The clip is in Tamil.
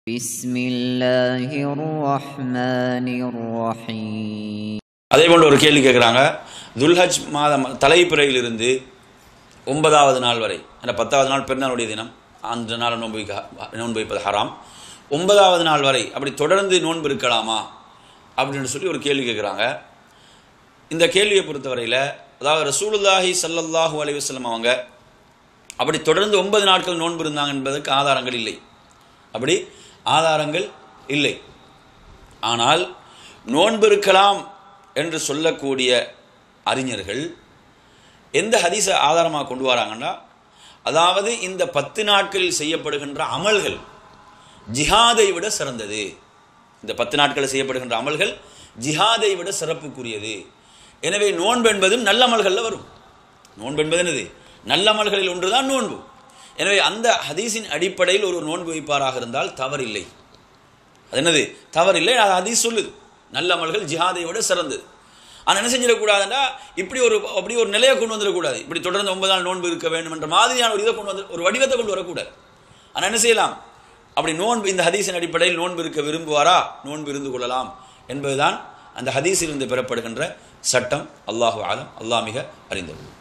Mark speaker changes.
Speaker 1: بسم الله الرحمن الرحيم
Speaker 2: அதே போன்று ஒரு கேள்வி கேட்குறாங்க துல்ஹஜ் மாதம் தலைப்பிறையிலிருந்து ஒன்பதாவது நாள் வரை அந்த பத்தாவது நாள் பெருநாளுடைய தினம் அந்த நாள் நோன்பு வைக்க நோன்பு வைப்பது ஹராம் ஒன்பதாவது நாள் வரை அப்படி தொடர்ந்து நோன்பு இருக்கலாமா அப்படின்னு சொல்லி ஒரு கேள்வி கேட்குறாங்க இந்த கேள்வியை பொறுத்தவரையில் அதாவது ரசூலுல்லாஹி ஸல்லல்லாஹு அலைஹி வஸல்லம் அவங்க அப்படி தொடர்ந்து ஒன்பது நாட்கள் நோன்பு இருந்தாங்க என்பதற்கு ஆதாரங்கள் இல்லை அப்படி ஆதாரங்கள் இல்லை ஆனால் நோன்பு இருக்கலாம் என்று சொல்லக்கூடிய அறிஞர்கள் எந்த ஹதீஸை ஆதாரமாக கொண்டு வராங்கன்னா அதாவது இந்த பத்து நாட்களில் செய்யப்படுகின்ற அமல்கள் ஜிஹாதை விட சிறந்தது இந்த பத்து நாட்களில் செய்யப்படுகின்ற அமல்கள் ஜிஹாதை விட சிறப்புக்குரியது எனவே நோன்பு என்பதும் நல்ல அமல்களில் வரும் நோன்பு என்பது என்னது நல்ல அமல்களில் ஒன்றுதான் நோன்பு எனவே அந்த ஹதீஸின் அடிப்படையில் ஒரு நோன்பு வைப்பாராக இருந்தால் தவறில்லை அது என்னது தவறில்லை அது ஹதீஸ் சொல்லுது நல்ல அமல்கள் ஜிஹாதை விட சிறந்தது ஆனால் என்ன செஞ்சிடக்கூடாதுன்னா இப்படி ஒரு அப்படி ஒரு நிலையை கொண்டு வந்துடக்கூடாது இப்படி தொடர்ந்து ஒன்பது நாள் நோன்பு இருக்க வேண்டும் என்ற மாதிரியான ஒரு இதை கொண்டு வந்து ஒரு வடிவத்தை கொண்டு வரக்கூடாது ஆனால் என்ன செய்யலாம் அப்படி நோன்பு இந்த ஹதீஸின் அடிப்படையில் நோன்பு இருக்க விரும்புவாரா நோன்பு இருந்து கொள்ளலாம் என்பதுதான் அந்த ஹதீஸிலிருந்து பெறப்படுகின்ற சட்டம் அல்லாஹு ஆலம் அல்லாஹ் மிக அறிந்தது